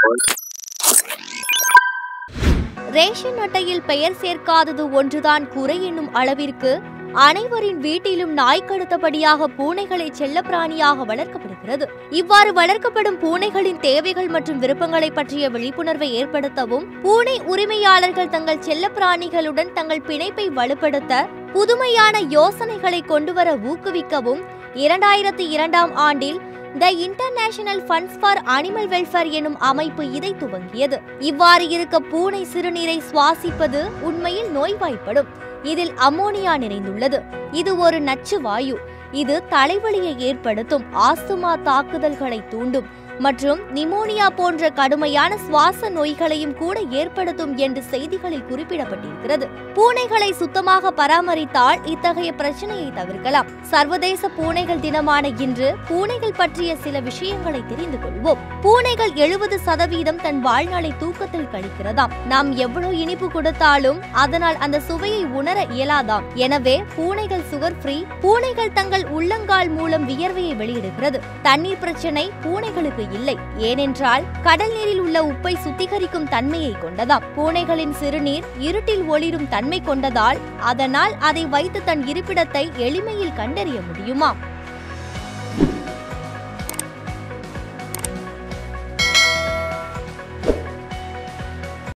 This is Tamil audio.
ரேஷன் அட்டையில் பெயர் சேர்க்காதது ஒன்றுதான் குறை என்னும் அளவிற்கு அனைவரின் வீட்டிலும் நாய் கடத்தபடியாக பூனைகளை செல்லப்பிராணியாக வளர்க்கப்படுகிறது இவ்வாறு வளர்க்கப்படும் பூனைகளின் தேவைகள் மற்றும் விருப்பங்களை பற்றிய விழிப்புணர்வை ஏற்படுத்தவும் பூனை உரிமையாளர்கள் தங்கள் செல்லப்பிராணிகளுடன் தங்கள் பிணைப்பை வலுப்படுத்த புதுமையான யோசனைகளை கொண்டுவர ஊக்குவிக்கவும் இரண்டாயிரத்தி இரண்டாம் ஆண்டில் the International Funds for Animal Welfare எனும் அமைப்பு இதை துவங்கியது இவ்வாறு இருக்க பூனை சிறுநீரை சுவாசிப்பது உண்மையில் நோய்வாய்ப்படும் இதில் அம்மோனியா நிறைந்துள்ளது இது ஒரு நச்சு வாயு இது தலைவலியை ஏற்படுத்தும் ஆஸ்துமா தாக்குதல்களை தூண்டும் மற்றும் நிமோனியா போன்ற கடுமையான சுவாச நோய்களையும் கூட ஏற்படுத்தும் என்று செய்திகளில் குறிப்பிடப்பட்டிருக்கிறது பூனைகளை சுத்தமாக பராமரித்தால் இத்தகைய பிரச்சனையை தவிர்க்கலாம் சர்வதேச பூனைகள் தினமான இன்று பூனைகள் பற்றிய சில விஷயங்களை தெரிந்து கொள்வோம் பூனைகள் எழுபது சதவீதம் தன் வாழ்நாளை தூக்கத்தில் கழிக்கிறதாம் நாம் எவ்வளவு இனிப்பு கொடுத்தாலும் அதனால் அந்த சுவையை உணர இயலாதாம் எனவே பூனைகள் சுகர் ஃப்ரீ பூனைகள் தங்கள் உள்ளங்கால் மூலம் வியர்வையை வெளியிடுகிறது தண்ணீர் பிரச்சனை பூனைகளுக்கு இல்லை ஏனென்றால் கடல் நீரில் உள்ள உப்பை சுத்திகரிக்கும் தன்மையை கொண்டதாம் பூனைகளின் சிறுநீர் இருட்டில் ஒளிரும் தன்மை கொண்டதால் அதனால் அதை வைத்து தன் இருப்பிடத்தை எளிமையில் கண்டறிய முடியுமாம்